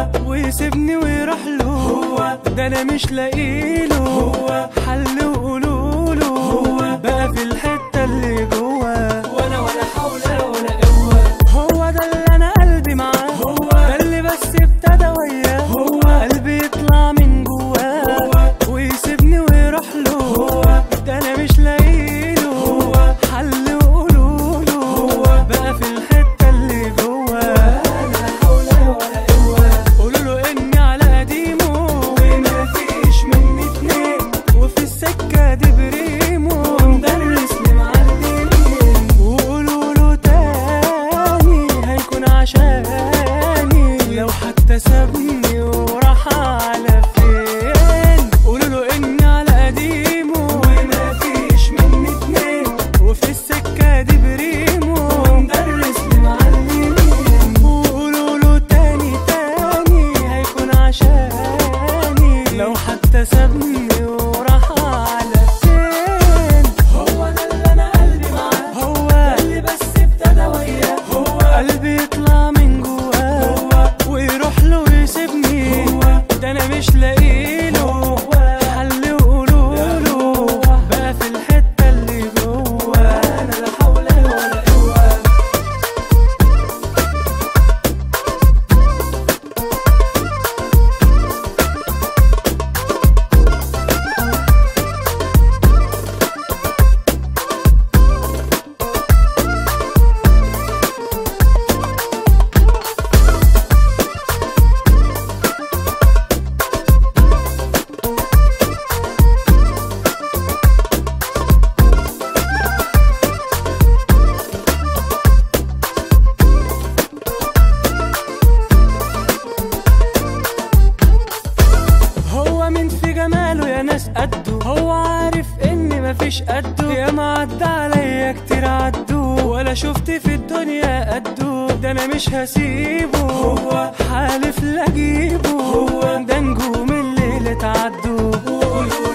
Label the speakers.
Speaker 1: هو ويسيبني ويروح له هو ده انا مش لاقيله هو حل وقولوله هو بقى في الحته اللي جوه
Speaker 2: وانا ولا حول ولا قوة
Speaker 1: هو ده اللي انا قلبي معاه
Speaker 2: هو.
Speaker 1: ده اللي بس ابتدى وياه
Speaker 2: هو.
Speaker 1: قلبي يطلع من جواه
Speaker 2: هو.
Speaker 1: ويسيبني ويروح له
Speaker 2: هو.
Speaker 1: ده انا مش لاقيله
Speaker 2: هو.
Speaker 1: حل وقولوله
Speaker 2: هو.
Speaker 1: بقى في الحته اللي جواه
Speaker 2: انا لا حول ولا قوة
Speaker 1: قولوا له اني على قديمه
Speaker 2: وما فيش مني اتنين
Speaker 1: وفي السكه دي بريمو
Speaker 2: ومدرس لمعلمين
Speaker 1: وقولوا له تاني هيكون عشاني لو حتى سابني وراح على فين قولوا له اني على قديمه
Speaker 2: وما فيش مني اتنين
Speaker 1: وفي السكه دي بريمو
Speaker 2: ومدرس لمعلمين
Speaker 1: وقولوا له تاني تاني هيكون عشاني لو حتى سابني وراح على فين
Speaker 2: هو ده اللي انا قلبي معاه
Speaker 1: هو
Speaker 2: اللي بس ابتدى وياه هو
Speaker 1: قلبي يطلع من جواه
Speaker 2: هو
Speaker 1: ويروح له ويسيبني
Speaker 2: هو
Speaker 1: ده انا مش لاقيله حل وقولوله بقى في الحته اللي جوه
Speaker 2: انا لا حول ولا قوة
Speaker 1: هو مين في جماله يا ناس قده هو عارف ان مفيش قده يا ما عدى عليا كتير عدو ولا شفت في الدنيا قده ده انا مش هسيبه هو حالف لا اجيبه
Speaker 2: هو.
Speaker 1: ده نجوم الليل اتعدوا
Speaker 2: وقولوا